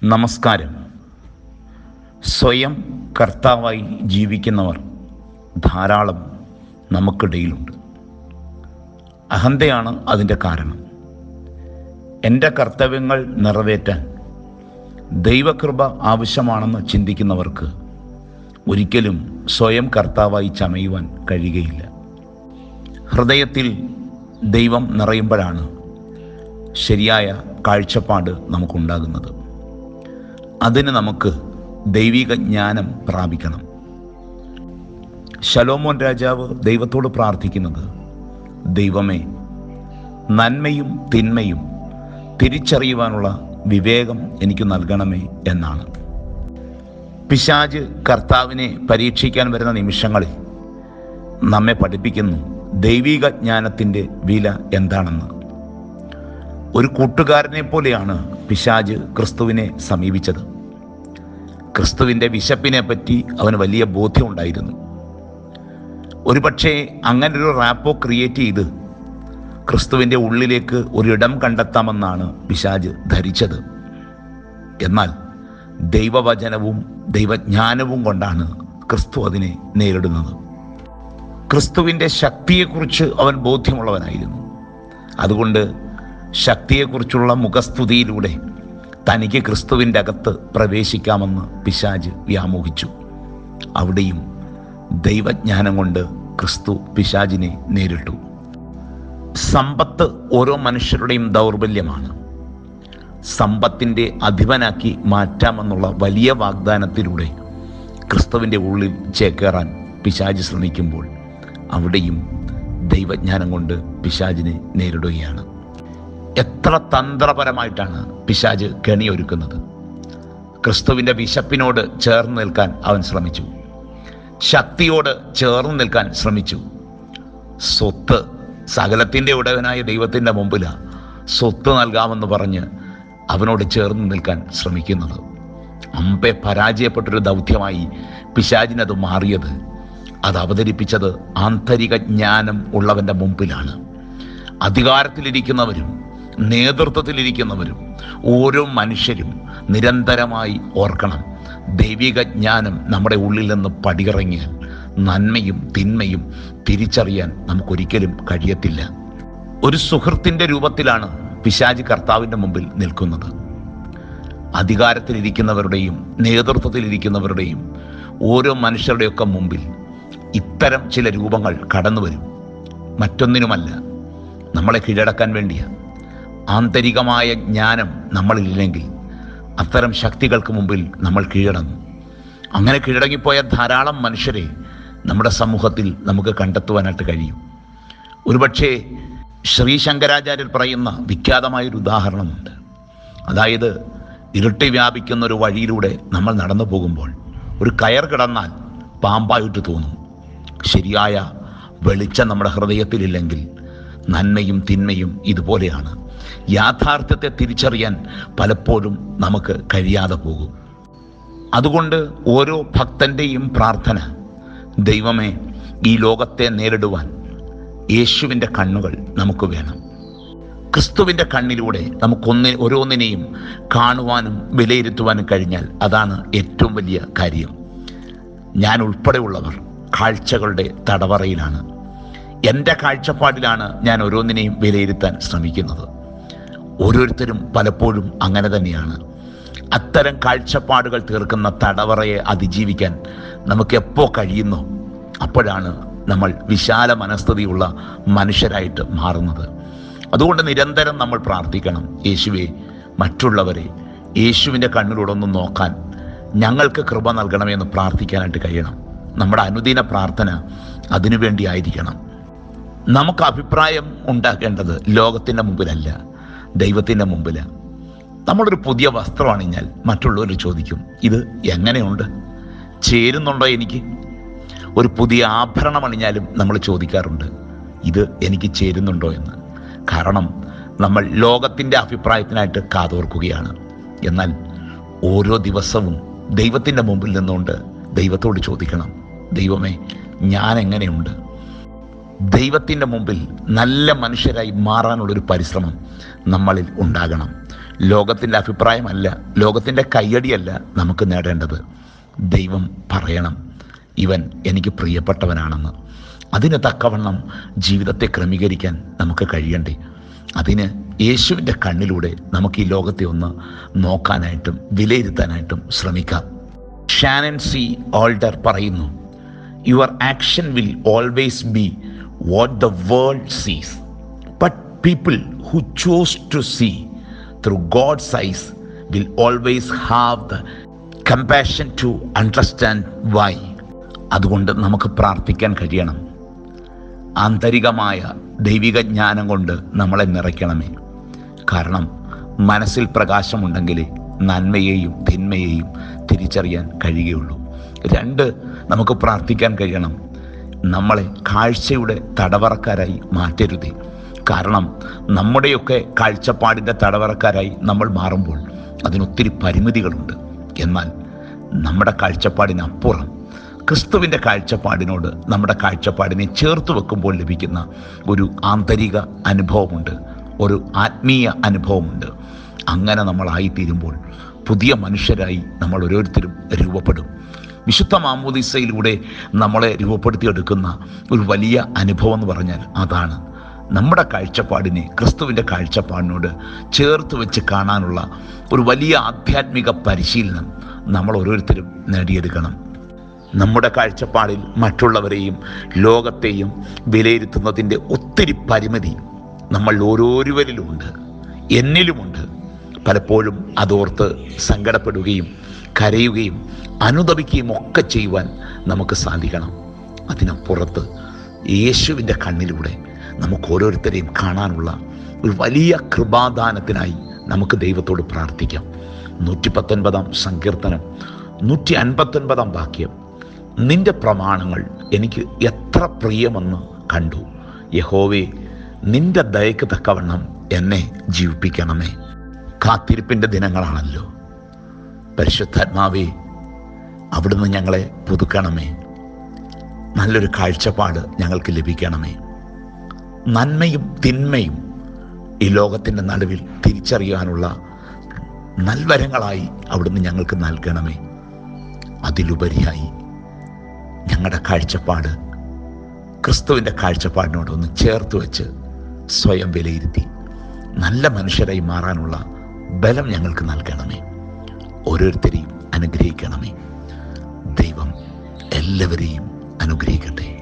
നമസ്കാരം സ്വയം കർത്താവായി ജീവിക്കുന്നവർ ധാരാളം നമുക്കിടയിലുണ്ട് അഹന്തയാണ് അതിൻ്റെ കാരണം എൻ്റെ കർത്തവ്യങ്ങൾ നിറവേറ്റാൻ ദൈവകൃപ ആവശ്യമാണെന്ന് ചിന്തിക്കുന്നവർക്ക് ഒരിക്കലും സ്വയം കർത്താവായി ചമയുവാൻ കഴിയുകയില്ല ഹൃദയത്തിൽ ദൈവം നിറയുമ്പോഴാണ് ശരിയായ കാഴ്ചപ്പാട് നമുക്കുണ്ടാകുന്നത് അതിന് നമുക്ക് ദൈവിക ജ്ഞാനം പ്രാപിക്കണം ശലോമോൻ രാജാവ് ദൈവത്തോട് പ്രാർത്ഥിക്കുന്നത് ദൈവമേ നന്മയും തിന്മയും തിരിച്ചറിയുവാനുള്ള വിവേകം എനിക്ക് നൽകണമേ എന്നാണ് പിശാജ് കർത്താവിനെ പരീക്ഷിക്കാൻ വരുന്ന നിമിഷങ്ങളിൽ നമ്മെ പഠിപ്പിക്കുന്നു ദൈവിക ജ്ഞാനത്തിൻ്റെ വില എന്താണെന്ന് ഒരു കൂട്ടുകാരനെ പോലെയാണ് പിശാജ് ക്രിസ്തുവിനെ സമീപിച്ചത് ക്രിസ്തുവിൻ്റെ വിശപ്പിനെ പറ്റി അവന് വലിയ ബോധ്യമുണ്ടായിരുന്നു ഒരുപക്ഷെ അങ്ങനൊരു റാപ്പോ ക്രിയേറ്റ് ചെയ്ത് ക്രിസ്തുവിൻ്റെ ഉള്ളിലേക്ക് ഒരിടം കണ്ടെത്താമെന്നാണ് പിശാജ് ധരിച്ചത് എന്നാൽ ദൈവവചനവും ദൈവജ്ഞാനവും കൊണ്ടാണ് ക്രിസ്തു അതിനെ നേരിടുന്നത് ക്രിസ്തുവിൻ്റെ ശക്തിയെക്കുറിച്ച് അവൻ ബോധ്യമുള്ളവനായിരുന്നു അതുകൊണ്ട് ശക്തിയെക്കുറിച്ചുള്ള മുഖസ്തുതിയിലൂടെ തനിക്ക് ക്രിസ്തുവിൻ്റെ അകത്ത് പ്രവേശിക്കാമെന്ന് പിശാജ് വ്യാമോഹിച്ചു അവിടെയും ദൈവജ്ഞാനം കൊണ്ട് ക്രിസ്തു പിശാജിനെ നേരിട്ടു സമ്പത്ത് ഓരോ മനുഷ്യരുടെയും ദൗർബല്യമാണ് സമ്പത്തിൻ്റെ അധിപനാക്കി മാറ്റാമെന്നുള്ള വലിയ വാഗ്ദാനത്തിലൂടെ ക്രിസ്തുവിൻ്റെ ഉള്ളിൽ ചേക്കേറാൻ പിശാജ് ശ്രമിക്കുമ്പോൾ അവിടെയും ദൈവജ്ഞാനം കൊണ്ട് പിശാജിനെ നേരിടുകയാണ് എത്ര തന്ത്രപരമായിട്ടാണ് പിശാജ് കെണിയൊരുക്കുന്നത് ക്രിസ്തുവിൻ്റെ വിശപ്പിനോട് ചേർന്ന് നിൽക്കാൻ അവൻ ശ്രമിച്ചു ശക്തിയോട് ചേർന്ന് നിൽക്കാൻ ശ്രമിച്ചു സ്വത്ത് സകലത്തിൻ്റെ ഉടവനായ ദൈവത്തിൻ്റെ മുമ്പിലാണ് സ്വത്ത് നൽകാമെന്ന് പറഞ്ഞ് അവനോട് ചേർന്ന് നിൽക്കാൻ ശ്രമിക്കുന്നത് അമ്പെ പരാജയപ്പെട്ടൊരു ദൗത്യമായി പിശാചിനത് മാറിയത് അത് അവതരിപ്പിച്ചത് ആന്തരിക ജ്ഞാനം ഉള്ളവൻ്റെ മുമ്പിലാണ് അധികാരത്തിലിരിക്കുന്നവരും നേതൃത്വത്തിലിരിക്കുന്നവരും ഓരോ മനുഷ്യരും നിരന്തരമായി ഓർക്കണം ദൈവിക ജ്ഞാനം നമ്മുടെ ഉള്ളിൽ നിന്ന് പടിയിറങ്ങിയാൽ നന്മയും തിന്മയും തിരിച്ചറിയാൻ നമുക്കൊരിക്കലും കഴിയത്തില്ല ഒരു സുഹൃത്തിൻ്റെ രൂപത്തിലാണ് പിശാജ് കർത്താവിൻ്റെ മുമ്പിൽ നിൽക്കുന്നത് അധികാരത്തിലിരിക്കുന്നവരുടെയും നേതൃത്വത്തിലിരിക്കുന്നവരുടെയും ഓരോ മനുഷ്യരുടെയൊക്കെ മുമ്പിൽ ഇത്തരം ചില രൂപങ്ങൾ കടന്നു വരും മറ്റൊന്നിനുമല്ല നമ്മളെ കീഴടക്കാൻ വേണ്ടിയാണ് ആന്തരികമായ ജ്ഞാനം നമ്മളില്ലെങ്കിൽ അത്തരം ശക്തികൾക്ക് മുമ്പിൽ നമ്മൾ കീഴടങ്ങും അങ്ങനെ കീഴടങ്ങിപ്പോയ ധാരാളം മനുഷ്യരെ നമ്മുടെ സമൂഹത്തിൽ നമുക്ക് കണ്ടെത്തുവാനായിട്ട് കഴിയും ഒരുപക്ഷെ ശ്രീ ശങ്കരാചാര്യർ പറയുന്ന വിഖ്യാതമായൊരു ഉദാഹരണമുണ്ട് അതായത് ഇരുട്ടി വ്യാപിക്കുന്ന ഒരു വഴിയിലൂടെ നമ്മൾ നടന്നു പോകുമ്പോൾ ഒരു കയർ കിടന്നാൽ പാമ്പായിട്ട് തോന്നും ശരിയായ വെളിച്ചം നമ്മുടെ ഹൃദയത്തിലില്ലെങ്കിൽ നന്മയും തിന്മയും ഇതുപോലെയാണ് യാഥാർത്ഥ്യത്തെ തിരിച്ചറിയാൻ പലപ്പോഴും നമുക്ക് കഴിയാതെ പോകും അതുകൊണ്ട് ഓരോ ഭക്തൻ്റെയും പ്രാർത്ഥന ദൈവമേ ഈ ലോകത്തെ നേരിടുവാൻ യേശുവിൻ്റെ കണ്ണുകൾ നമുക്ക് വേണം ക്രിസ്തുവിൻ്റെ കണ്ണിലൂടെ നമുക്കൊന്ന് ഓരോന്നിനെയും കാണുവാനും വിലയിരുത്തുവാനും കഴിഞ്ഞാൽ അതാണ് ഏറ്റവും വലിയ കാര്യം ഞാൻ ഉൾപ്പെടെയുള്ളവർ കാഴ്ചകളുടെ തടവറയിലാണ് എൻ്റെ കാഴ്ചപ്പാടിലാണ് ഞാൻ ഓരോന്നിനെയും വിലയിരുത്താൻ ശ്രമിക്കുന്നത് ഓരോരുത്തരും പലപ്പോഴും അങ്ങനെ തന്നെയാണ് അത്തരം കാഴ്ചപ്പാടുകൾ തീർക്കുന്ന തടവറയെ അതിജീവിക്കാൻ നമുക്ക് എപ്പോൾ കഴിയുന്നോ അപ്പോഴാണ് നമ്മൾ വിശാല മനസ്ഥിതിയുള്ള മനുഷ്യരായിട്ട് മാറുന്നത് അതുകൊണ്ട് നിരന്തരം നമ്മൾ പ്രാർത്ഥിക്കണം യേശുവെ മറ്റുള്ളവരെ യേശുവിൻ്റെ കണ്ണിലൂടെ ഒന്ന് നോക്കാൻ ഞങ്ങൾക്ക് കൃപ നൽകണമെന്ന് പ്രാർത്ഥിക്കാനായിട്ട് കഴിയണം നമ്മുടെ അനുദിന പ്രാർത്ഥന അതിനുവേണ്ടി ആയിരിക്കണം നമുക്ക് അഭിപ്രായം ഉണ്ടാക്കേണ്ടത് ലോകത്തിൻ്റെ മുമ്പിലല്ല ദൈവത്തിൻ്റെ മുമ്പിലാണ് നമ്മളൊരു പുതിയ വസ്ത്രം അണിഞ്ഞാൽ മറ്റുള്ളവർ ചോദിക്കും ഇത് എങ്ങനെയുണ്ട് ചേരുന്നുണ്ടോ എനിക്ക് ഒരു പുതിയ ആഭരണം അണിഞ്ഞാലും നമ്മൾ ചോദിക്കാറുണ്ട് ഇത് എനിക്ക് ചേരുന്നുണ്ടോ എന്ന് കാരണം നമ്മൾ ലോകത്തിൻ്റെ അഭിപ്രായത്തിനായിട്ട് കാതോർക്കുകയാണ് എന്നാൽ ഓരോ ദിവസവും ദൈവത്തിൻ്റെ മുമ്പിൽ നിന്നുകൊണ്ട് ദൈവത്തോട് ചോദിക്കണം ദൈവമേ ഞാൻ എങ്ങനെയുണ്ട് ദൈവത്തിൻ്റെ മുമ്പിൽ നല്ല മനുഷ്യരായി മാറാനുള്ളൊരു പരിശ്രമം നമ്മളിൽ ഉണ്ടാകണം ലോകത്തിൻ്റെ അഭിപ്രായമല്ല ലോകത്തിൻ്റെ കയ്യടിയല്ല നമുക്ക് നേടേണ്ടത് ദൈവം പറയണം ഇവൻ എനിക്ക് പ്രിയപ്പെട്ടവനാണെന്ന് അതിന് തക്കവണ്ണം ജീവിതത്തെ ക്രമീകരിക്കാൻ നമുക്ക് കഴിയണ്ടേ അതിന് യേശുവിൻ്റെ കണ്ണിലൂടെ നമുക്ക് ഈ ലോകത്തെ ഒന്ന് നോക്കാനായിട്ടും വിലയിരുത്താനായിട്ടും ശ്രമിക്കാം ഷാനൻ സി ഓൾഡർ പറയുന്നു your action will always be what the world sees but people who choose to see through God's eyes will always have the compassion to understand why അതുകൊണ്ട് നമുക്ക് പ്രാർത്ഥിക്കാൻ കഴിയണം ആന്തരികമായ ദൈവിക ജ്ഞാനം കൊണ്ട് നമ്മളെ നിറയ്ക്കണമേ കാരണം മനസ്സിൽ പ്രകാശമുണ്ടെങ്കിലേ നന്മയെയും തിന്മയെയും തിരിച്ചറിയാൻ കഴിയുകയുള്ളൂ രണ്ട് നമുക്ക് പ്രാർത്ഥിക്കാൻ കഴിയണം നമ്മളെ കാഴ്ചയുടെ തടവറക്കാരായി മാറ്റരുതേ കാരണം നമ്മുടെയൊക്കെ കാഴ്ചപ്പാടിൻ്റെ തടവറക്കാരായി നമ്മൾ മാറുമ്പോൾ അതിനൊത്തിരി പരിമിതികളുണ്ട് എന്നാൽ നമ്മുടെ കാഴ്ചപ്പാടിനപ്പുറം ക്രിസ്തുവിൻ്റെ കാഴ്ചപ്പാടിനോട് നമ്മുടെ കാഴ്ചപ്പാടിനെ ചേർത്ത് വെക്കുമ്പോൾ ലഭിക്കുന്ന ഒരു ആന്തരിക അനുഭവമുണ്ട് ഒരു ആത്മീയ അനുഭവമുണ്ട് അങ്ങനെ നമ്മളായിത്തീരുമ്പോൾ പുതിയ മനുഷ്യരായി നമ്മൾ ഓരോരുത്തരും രൂപപ്പെടും വിശുദ്ധ മാമോദിസയിലൂടെ നമ്മളെ രൂപപ്പെടുത്തിയെടുക്കുന്ന ഒരു വലിയ അനുഭവം എന്ന് പറഞ്ഞാൽ അതാണ് നമ്മുടെ കാഴ്ചപ്പാടിനെ ക്രിസ്തുവിൻ്റെ കാഴ്ചപ്പാടിനോട് ചേർത്ത് വെച്ച് കാണാനുള്ള ഒരു വലിയ ആധ്യാത്മിക പരിശീലനം നമ്മൾ ഓരോരുത്തരും നേടിയെടുക്കണം നമ്മുടെ കാഴ്ചപ്പാടിൽ മറ്റുള്ളവരെയും ലോകത്തെയും വിലയിരുത്തുന്നതിൻ്റെ ഒത്തിരി പരിമിതി നമ്മൾ ഓരോരുവരിലുമുണ്ട് എന്നിലുമുണ്ട് പലപ്പോഴും അതോർത്ത് സങ്കടപ്പെടുകയും കരയുകയും അനുദപിക്കുകയും ഒക്കെ ചെയ്യുവാൻ നമുക്ക് സാധിക്കണം അതിനപ്പുറത്ത് യേശുവിൻ്റെ കണ്ണിലൂടെ നമുക്ക് ഓരോരുത്തരെയും കാണാനുള്ള ഒരു വലിയ കൃപാദാനത്തിനായി നമുക്ക് ദൈവത്തോട് പ്രാർത്ഥിക്കാം നൂറ്റി പത്തൊൻപതാം സങ്കീർത്തനം നൂറ്റി അൻപത്തൊൻപതാം വാക്യം നിന്റെ പ്രമാണങ്ങൾ എനിക്ക് എത്ര പ്രിയമെന്ന് കണ്ടു യഹോവേ നിന്റെ ദയക്ക് തക്കവണ്ണം എന്നെ ജീവിപ്പിക്കണമേ കാത്തിരിപ്പിൻ്റെ ദിനങ്ങളാണല്ലോ പരിശുദ്ധാത്മാവേ അവിടുന്ന് ഞങ്ങളെ പുതുക്കണമേ നല്ലൊരു കാഴ്ചപ്പാട് ഞങ്ങൾക്ക് ലഭിക്കണമേ നന്മയും തിന്മയും ഈ ലോകത്തിൻ്റെ നടുവിൽ തിരിച്ചറിയാനുള്ള നൽവരങ്ങളായി അവിടുന്ന് ഞങ്ങൾക്ക് നൽകണമേ അതിലുപരിയായി ഞങ്ങളുടെ കാഴ്ചപ്പാട് ക്രിസ്തുവിൻ്റെ കാഴ്ചപ്പാടിനോടൊന്ന് ചേർത്ത് വെച്ച് സ്വയം വിലയിരുത്തി നല്ല മനുഷ്യരായി മാറാനുള്ള ബലം ഞങ്ങൾക്ക് നൽകണമേ ഓരോരുത്തരെയും അനുഗ്രഹിക്കണമേ ദൈവം എല്ലാവരെയും അനുഗ്രഹിക്കട്ടെ